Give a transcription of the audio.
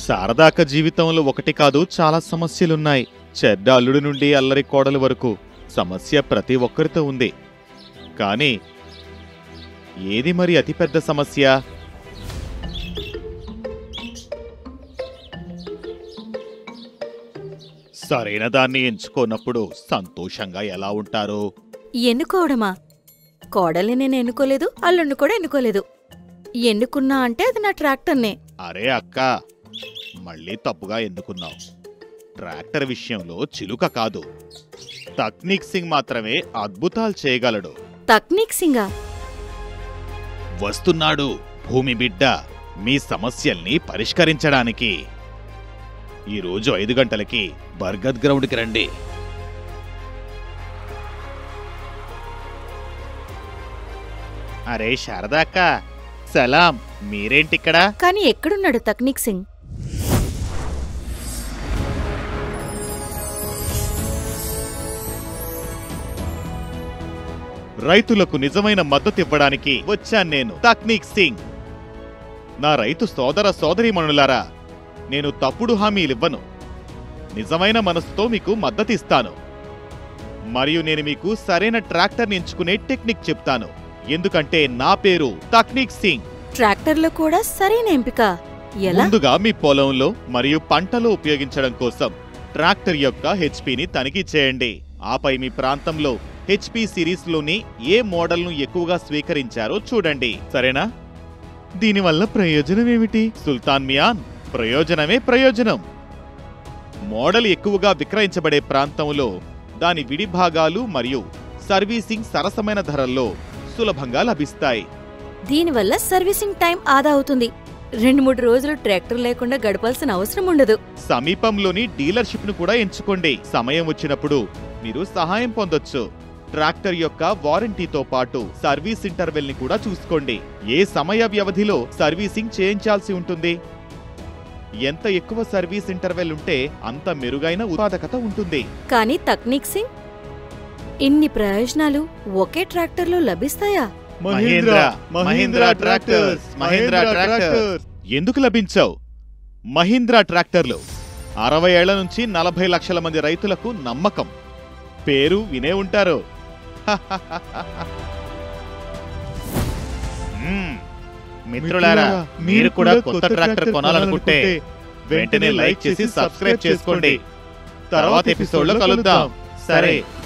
శారదాక జీవితంలో ఒకటి కాదు చాలా సమస్యలున్నాయి చెడ్డ అల్లుడి నుండి అల్లరి కోడలు వరకు సమస్య ప్రతి ఒక్కరితో ఉంది కానీ ఏది మరి అతిపెద్ద సమస్య సరైన దాన్ని ఎంచుకోనప్పుడు సంతోషంగా ఎలా ఉంటారు ఎన్నుకోవడమా కోడల్ని నేను ఎన్నుకోలేదు అల్లుణ్ణి కూడా ఎన్నుకోలేదు ఎన్నుకున్నా అంటే అది నా ట్రాక్టర్నే అరే అక్క మళ్ళీ తప్పుగా ఎందుకున్నావు ట్రాక్టర్ విషయంలో చిలుక కాదు తక్నీక్ సింగ్ మాత్రమే అద్భుతాలు చేయగలడు తక్నీక్ సింగా వస్తున్నాడు భూమి బిడ్డ మీ సమస్యల్ని పరిష్కరించడానికి ఈరోజు ఐదు గంటలకి బర్గద్ గ్రౌండ్కి రండి అరే శారదాక్క సలాం మీరేంటిక్కడ కానీ ఎక్కడున్నాడు తక్నీక్ సింగ్ రైతులకు నిజమైన మద్దతు ఇవ్వడానికి వచ్చాను నేను తక్నీక్ సింగ్ నా రైతు సోదర సోదరీమణులారా నేను తప్పుడు హామీలివ్వను నిజమైన మనసుతో మీకు మద్దతిస్తాను మరియు నేను మీకు సరైన ట్రాక్టర్ని ఎంచుకునే టెక్నిక్ చెప్తాను ఎందుకంటే నా పేరు తక్నీక్ సింగ్ ట్రాక్టర్లో కూడా సరైన ఎంపిక ఎలా ముందుగా మీ పొలంలో మరియు పంటలో ఉపయోగించడం కోసం ట్రాక్టర్ యొక్క హెచ్పిని తనిఖీ చేయండి ఆపై మీ ప్రాంతంలో హెచ్పి సిరీస్లోని ఏ మోడల్ను ఎక్కువగా స్వీకరించారో చూడండి సరేనా దీనివల్ల ప్రయోజనం ఏమిటి సుల్తాన్ మియాన్ ప్రయోజనమే ప్రయోజనం మోడల్ ఎక్కువగా విక్రయించబడే ప్రాంతంలో దాని విడి భాగాలు మరియు సర్వీసింగ్ సరసమైన ధరల్లో సులభంగా లభిస్తాయి దీనివల్ల సర్వీసింగ్ టైం ఆదా అవుతుంది రెండు మూడు రోజులు ట్రాక్టర్ లేకుండా గడపాల్సిన అవసరం ఉండదు సమీపంలోని డీలర్షిప్ ను కూడా ఎంచుకోండి సమయం వచ్చినప్పుడు మీరు సహాయం పొందొచ్చు ట్రాక్టర్ యొక్క వారంటీతో పాటు సర్వీస్ ఇంటర్వెల్ ని కూడా చూసుకోండి ఏ సమయ వ్యవధిలో సర్వీసింగ్ చేయించాల్సి ఉంటుంది ఎంత ఎక్కువ సర్వీస్ ఇంటర్వెల్ ఉంటే అంత మెరుగైన ఉత్పాదకత ఉంటుంది కానీ తక్నీక్ సింగ్ ఇన్ని ప్రయోజనాలు ఒకే ట్రాక్టర్లో లభిస్తాయా మహేంద్ర మహేంద్ర ట్రాక్టర్స్ మహేంద్ర ట్రాక్టర్స్ ఎందుకు లభించావు మహీంద్రా ట్రాక్టర్లు అరవై ఏళ్ల నుంచి నలభై లక్షల మంది రైతులకు నమ్మకం పేరు వినే ఉంటారు మ్మ్. మిత్రులారా మీరు కూడా కొత్త ట్రాక్టర్ కొనాలనుకుంటే వెంటనే లైక్ చేసి సబ్స్క్రైబ్ చేసుకోండి తర్వాత ఎపిసోడ్లో కలుద్దాం సరే